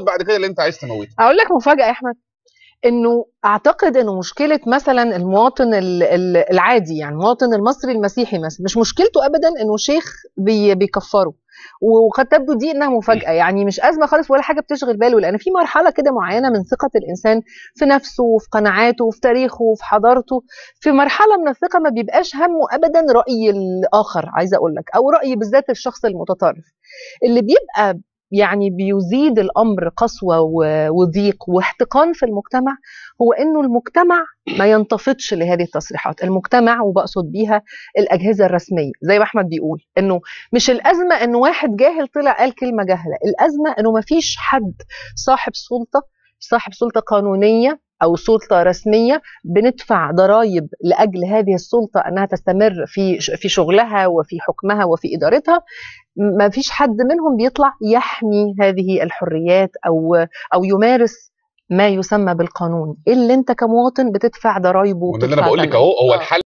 بعد كده اللي انت عايز تموته اقول لك مفاجاه يا احمد انه اعتقد انه مشكله مثلا المواطن ال- ال- العادي يعني المواطن المصري المسيحي مثلا مش مشكلته ابدا انه شيخ بي بيكفره وقد تبدو دي انها مفاجاه يعني مش ازمه خالص ولا حاجه بتشغل باله لان في مرحله كده معينه من ثقه الانسان في نفسه وفي قناعاته وفي تاريخه وفي حضارته في مرحله من الثقه ما بيبقاش همه ابدا راي الاخر عايزه اقول لك او راي بالذات الشخص المتطرف اللي بيبقى يعني بيزيد الامر قسوه و- وضيق واحتقان في المجتمع هو انه المجتمع ما ينتفضش لهذه التصريحات المجتمع وبقصد بيها الاجهزه الرسميه زي ما احمد بيقول انه مش الازمه انه واحد جاهل طلع قال كلمه جاهله الازمه انه ما فيش حد صاحب سلطه صاحب سلطه قانونيه او سلطه رسميه بندفع ضرائب لاجل هذه السلطه انها تستمر في في شغلها وفي حكمها وفي ادارتها ما فيش حد منهم بيطلع يحمي هذه الحريات او او يمارس ما يسمى بالقانون اللي انت كمواطن بتدفع ضرايبه وده اللي وبتدفع انا بقول لك ثمنه. اهو هو آه. الحل